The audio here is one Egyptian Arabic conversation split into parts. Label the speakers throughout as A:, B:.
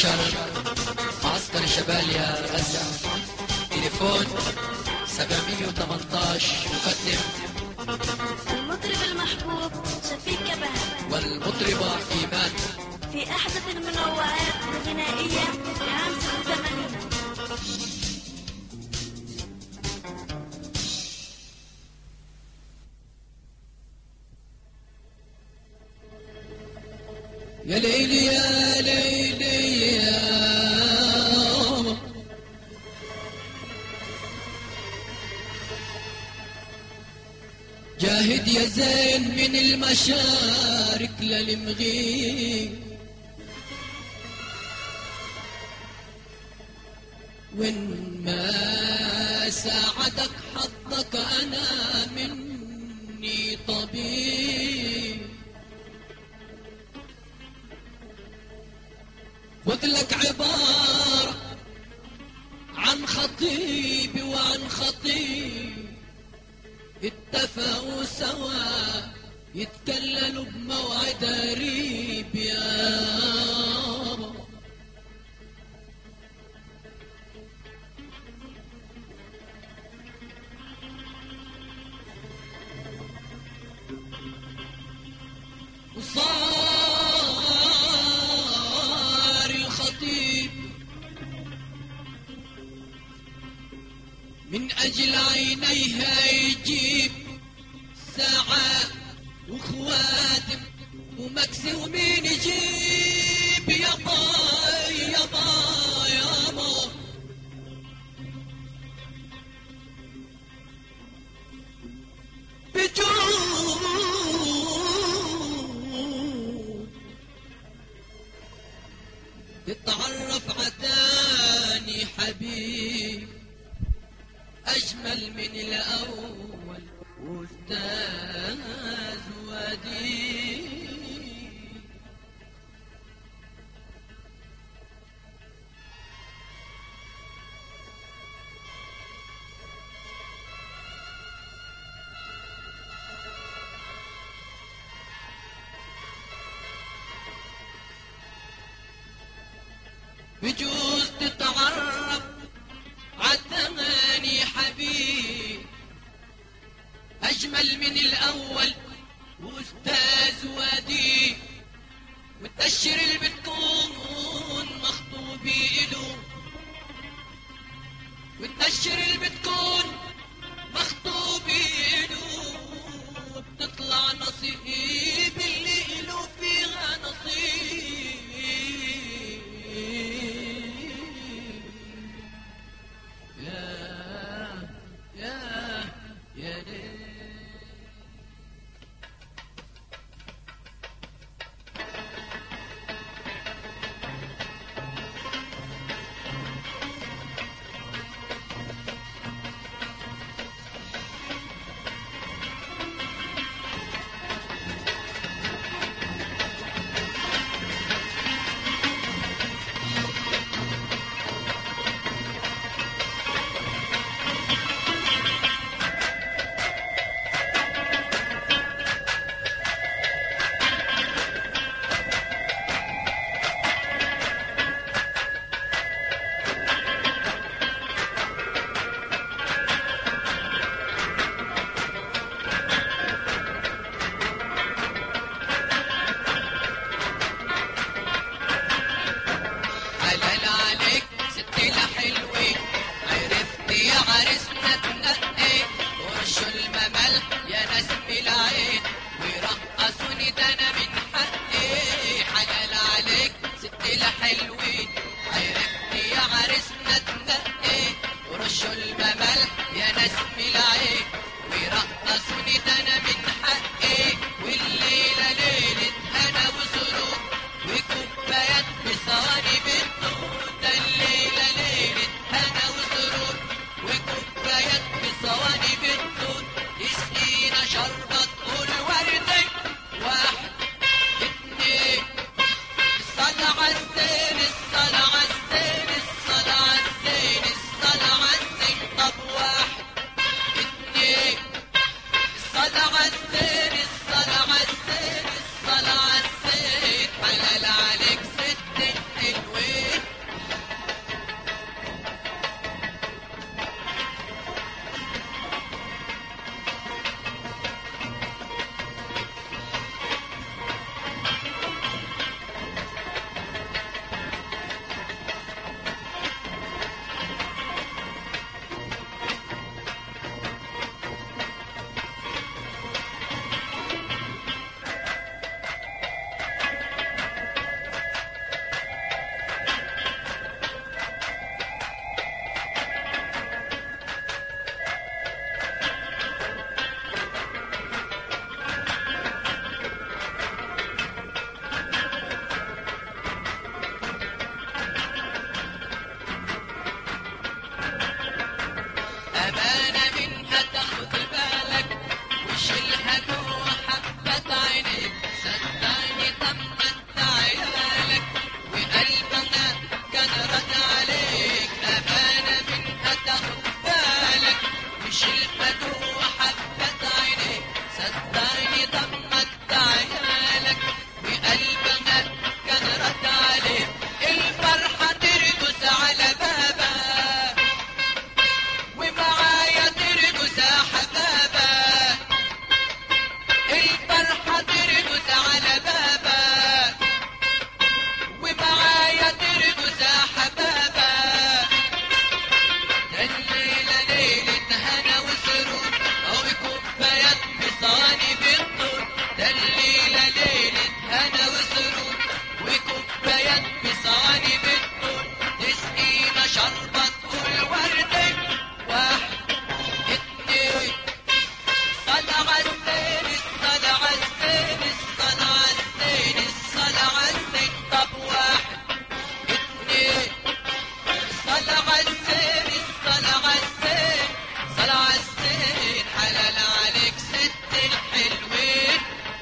A: 12 معسكر شباليا غزة تليفون 718 مقدم
B: المطرب المحبوب شفيق كبهة
A: والمطربة إيمان
B: في أحدث المنوعات الغنائية لعام 86
A: يا ليلي يا ليلي يا جاهد يا زين من المشارق للمغيب وإن ما ساعدك حظك أنا مني طبيب لك عبارة عن خطيبي وعن خطيب اتفقوا سوا يتكللوا بموعد قريب يابا وصار الخطيب من أجل عينيها يجيب ساعة وخواتم ومكسي ومين يجيب يابا يابا يابا بجود تتعرف عتاني حبيب أجمل من الأول وأستاذ وديب بجوز تتعرف عالثماني حبيب أجمل من الأول وأستاذ ودي وتأشر اللي بتكون مخطوبي إله وتأشر اللي بتكون مخطوبي إله وبتطلع نصيب اللي إله فيها نصيب يا يا يا ليل حلال عليك ستي حلوين عرفتي يا عرسنا تنقي ورشوا الممل يا ناس بالعين ويرقصوني ده انا من حقي حلال عليك ستي حلوين عرفتي يا عرسنا تنقي ورشوا الممل يا ناس بالعين ويرقصوني ده انا من حقي والليله ليله هنا وسرور وكوبايات بصواني بالدود ده الليلة ليلة هنا وسرور وكوبايات بصواني بالدود يسقينا شربة طول وردك واحد اتنين الصلاة عالزين الصلاة عالزين الصلاة عالزين الصلاة عالزين طب واحد اتنين الصلاة عالزين بالك وشلت وحبت عينيك صدقني ضمك عيالك وقلبنا كان رد عليه الفرحة ترقص على بابك ومعايا ترقص حبابك الفرحة ترقص على بابك ومعايا ترقص حبابك الليلة ليلة هنا وسرور أو كوبايات بصاني بالطول ده الليلة ليلة هنا وسرور وكوبايات بصاني بالطول تسقينا شربة كل وردة واحد اتنين صلع الزين الصلع الزين الصلع الزين الصلع الزين طب واحد اتنين صلع الزين الصلع الزين صلع الزين حلال عليك ست الحلوين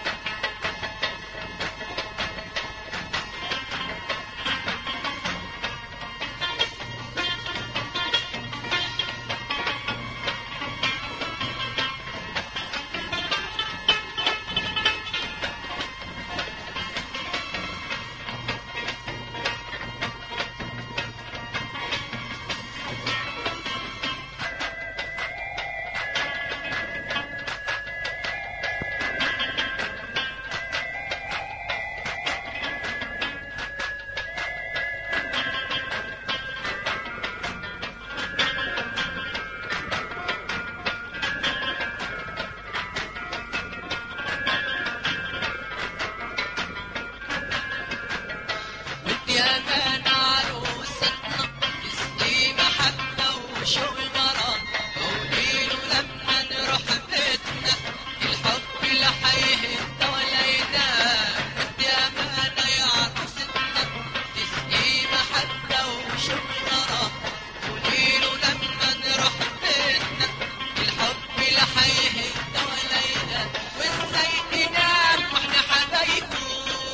A: بدي امان عروستنا تسقي محبة وشوق غرام قولي له لما نروح بيتنا الحب لا حيهد ولا ينام بدي امان يا عروستنا تسقي محبة وشوق غرام قولي له لما نروح بيتنا الحب لا حيهد ولا ينام وازاي ننام واحنا حبايبه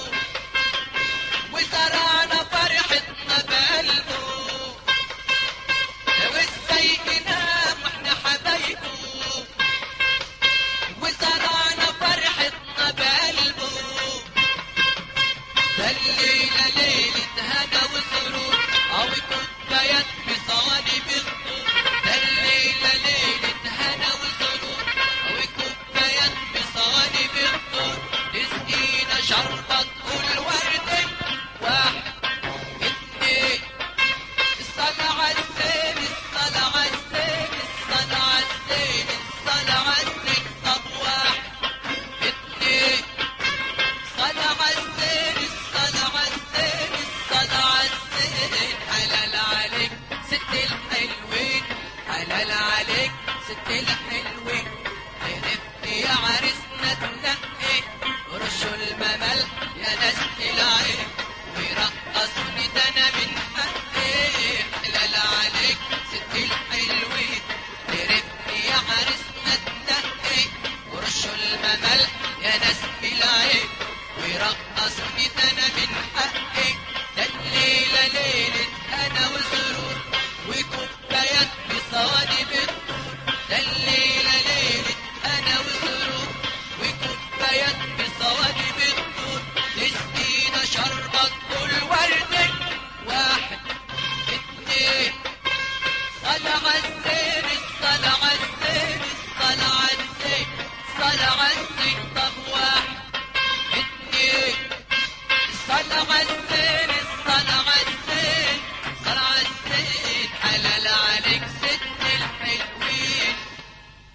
A: وزرعنا فرحتنا بقلبه وازاي ننام واحنا حبايبه وزرعنا فرحتنا بقلبه ده الليلة ليلة هنا وسرور أو كوبايات بصواني بالطول ده الليلة ليلة هنا وسرور أو كوبايات بصواني بالطول تسقينا شربة كل وردة واحد اتنين الصلاة الزين الصلاة الزين الصلاة الزين الصلاة الزين طب واحد اتنين صلع الزين الصلع الزين الصلع الزين حلال عليك ست الحلوين حلال عليك ست الحلوين عرفت يا عرسنا تنقي ورشوا الممل يا ناس العين ويرقصوني ده انا من حقي حلال عليك ست الحلوين عرفت يا عرسنا تنقي ورشوا الممل يا ناس العين ويرقصوني ده انا من حقي ده الليلة ليلة انا وسرور وكوبايات بصواني بالطول ده الليلة ليلة انا وسرور وكوبايات بصواني بالطول تسقينا شربة كل وردة واحد اتنين صلع الزين الصلع الزين الصلع الزين صلع الزين طب واحد اتنين صلع الزين الصلع الزين صلع الزين حلال عليك ست الحلوين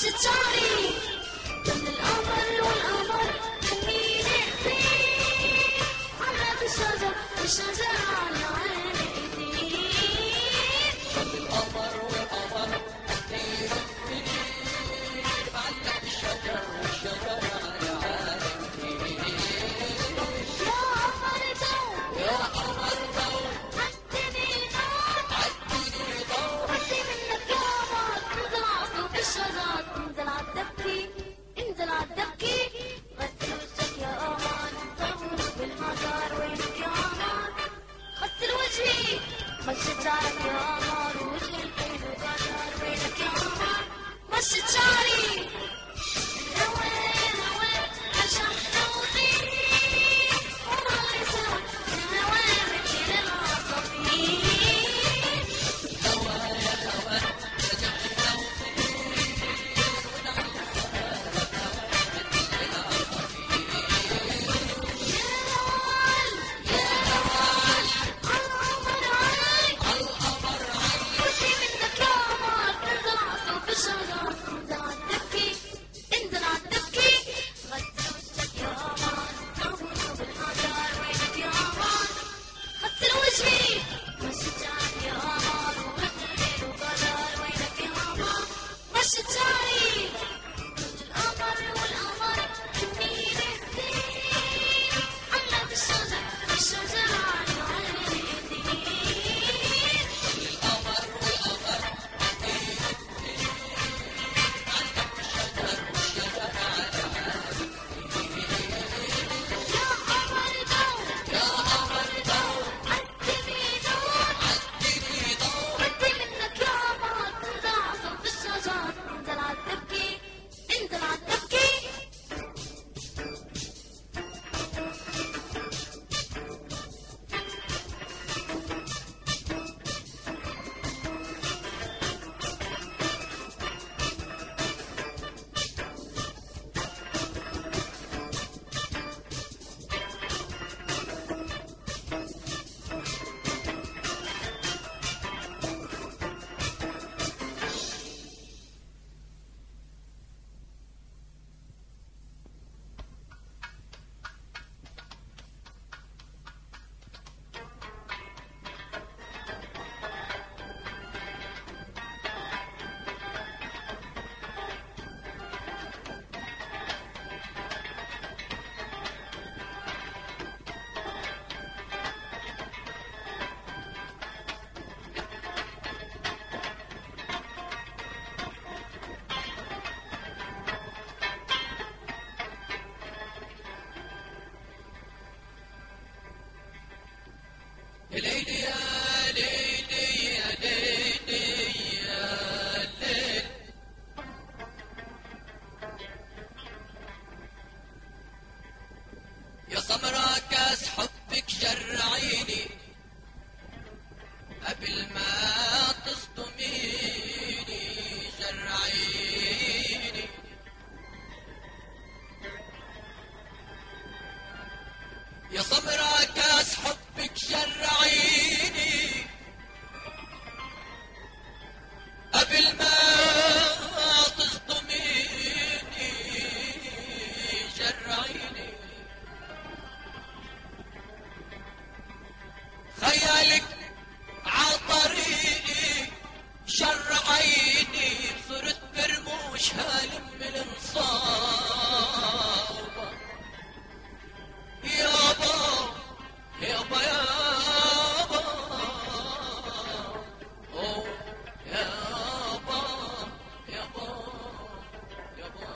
B: مشت شعري من القمر والقمر خليني فيه على بالشجر الشجر على عيني
A: القمر والقمر كتير بعلق الشجر والشجر على عالمي
B: يا قمر جو
A: يا قمر ضو
B: عدني نور
A: عديني ضو
B: بدي منك يا قمر انزل عصوب الشجر انزل عالدبكي انزل عالدبكي غسل وجهك يا قمر صور بالحجر وينك يا قمر غسل وجهي مشت شعرك يا قمر وجهي الحين وقدر وينك يا قمر مشت شعري وين وين عشان حوضي وما يسوى الهوى مثل العصافير شعري القمر والقمر كنيني كتير على بالشجر الشجر على عيني
A: القمر والقمر
B: يا قمر دور
A: يا قمر ضو
B: عدني دور
A: عديني ضو
B: بدي منك يا قمر تنزل عصف الشجر انزل عالدبكي انزل عالدبكي
A: ليلي يا ليلي يا ليلي يا ليل يا سمرا كاس حبك جرعيني قبل ما تصدميني جرعيني يا سمرا كاس حبك جرعيني قبل ما تصدميني جرعيني خيالك عطريقي جرعيني صرت برموش هالم من انصابه يابا يابا يابا أوه يابا يابا يابا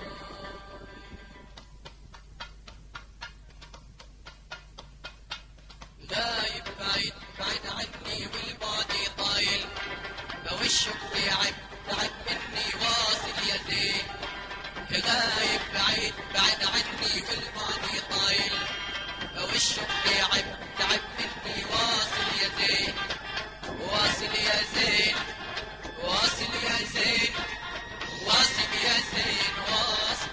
A: غايب بعيد بعيد عني والبعد طايل بوشك تعب تعب مني واصل يا زين غايب بعيد بعيد عني والبعد طايل وشك تعب تعب مني واصل يا زين واصل يا زين واصل يا زين واصل يا زين واصل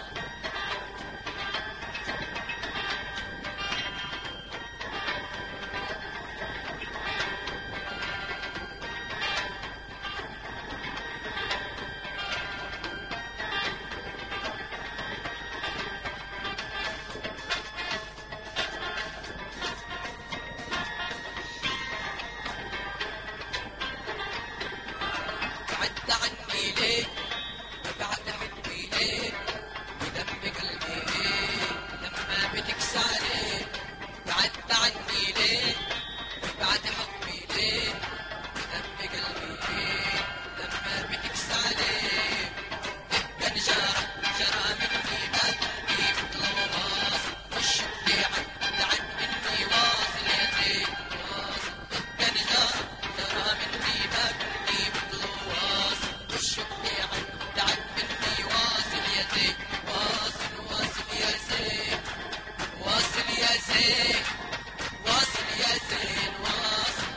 A: بعدت عني ليه وبعد حبي ليه ودم قلبي ليه لما بتكسى عليه بعدت عني ليه وبعد حبي ليه ودم قلبي ليه لما بتكسى عليه كان جرى جرى مني بدي بطلوص والشوق عد عد مني واصل يا زين واصل كان جرى جرى مني بدي بطلوص والشوق عد عد مني واصل يا زين واصل واصل يا زين واصل يا زين واصل يا زين واصل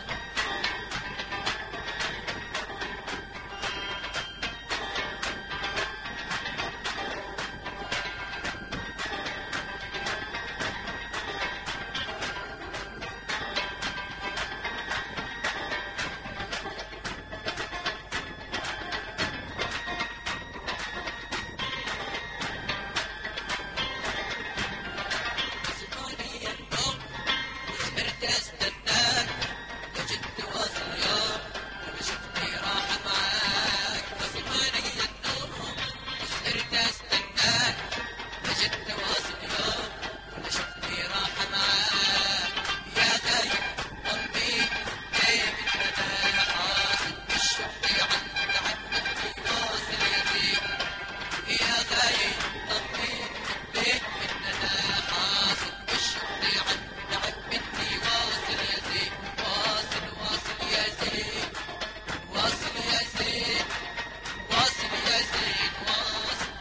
A: سمعني النوم وسهرت استناك وجدت واصل يوم وشفتني راحة معاك وسمعني النوم وسهرت استناك وجدت واصل يوم وشفتني راحة معاك يا غايب قلبي غايب الندى حاصل الشوق عند عندك واصل يا زين يا غايب قلبي بيت مننا حاصل بالشوق عند عندي واصل يا زين واصل واصل يا زين واصل يا زين واصل يا زين واصل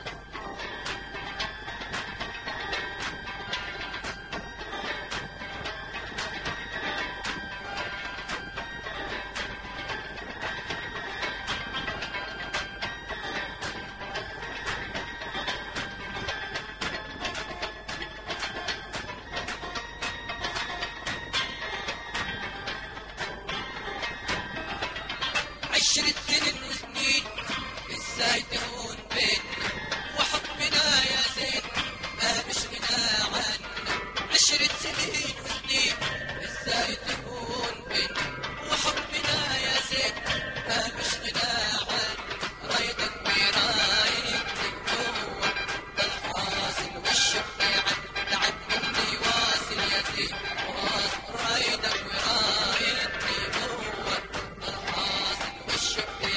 A: عشرة سنين وسنين ازاي تهون بينا وحبنا يا زين ما مش غنى عنا عشرة سنين وسنين ازاي تهون بينا وحبنا يا زين ما مش غنى عنا رايدك برايدك جوا الحاصل والشق عد عد مني واصل يا زين واصل رايدك برايدك جوا الحاصل والشق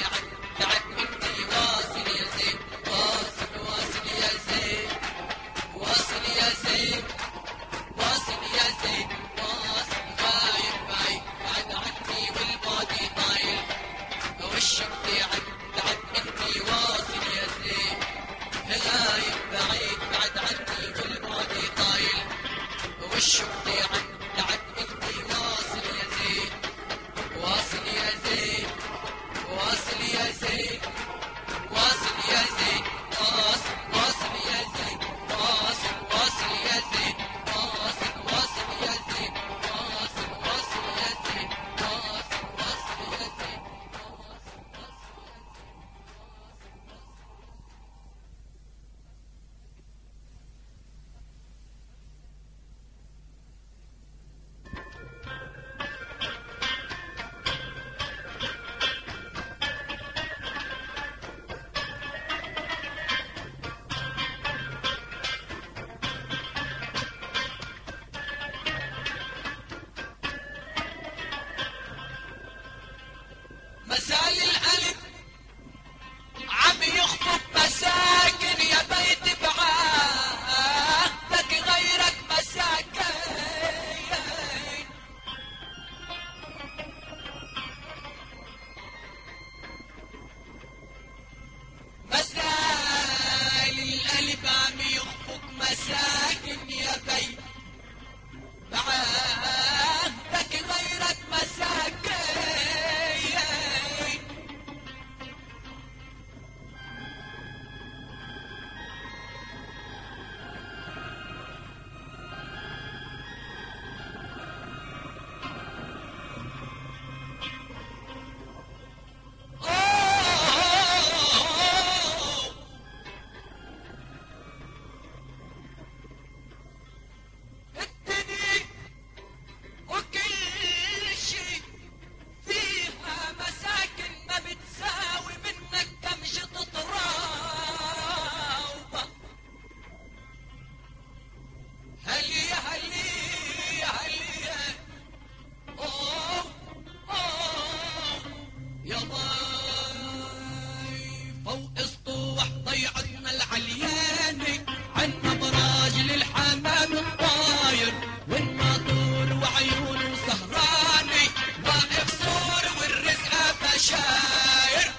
A: بشاير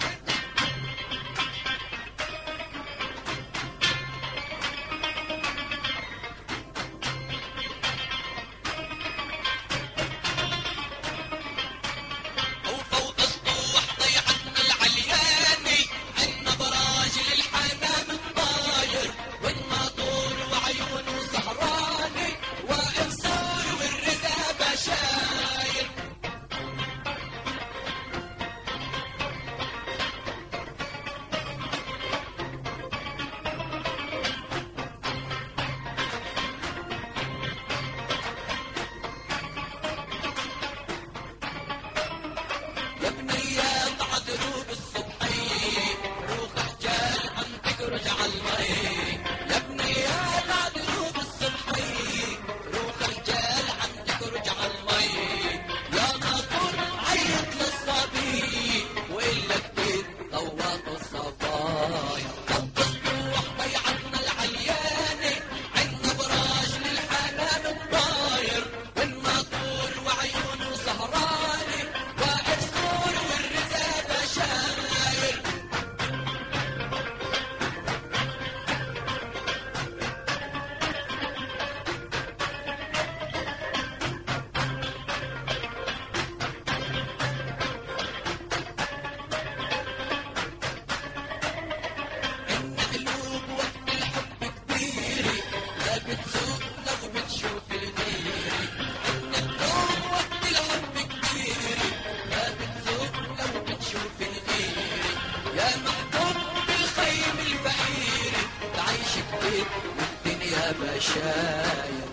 A: وفوق السطوح ضيعتنا العلياني عنا براج للحمام الطاير والناطور وعيونه سهراني وانصار والرزا بشاير يا بنية طع دروب الصبحية روح حجال عم تكرج عالمي يا بنية طع دروب الصبحية روح حجال عم تكرج عالمي يا ناطر عيط للصبي وإلا كتير طوات الصبايا طب الصبح بيعتنا العليانة عنا براج للحمام الطاير والناطور وعيونه سهرانة وإرسول والرزا بشاير إن قلوب وقت الحب كبيرة لا بتسوق لو بتشوف الغيرة إن قلوب وقت الحب كبيرة لا بتسوق لو بتشوف الغيرة يا محبوب بالخيم الفقيرة تعيش كتير والدنيا بشاير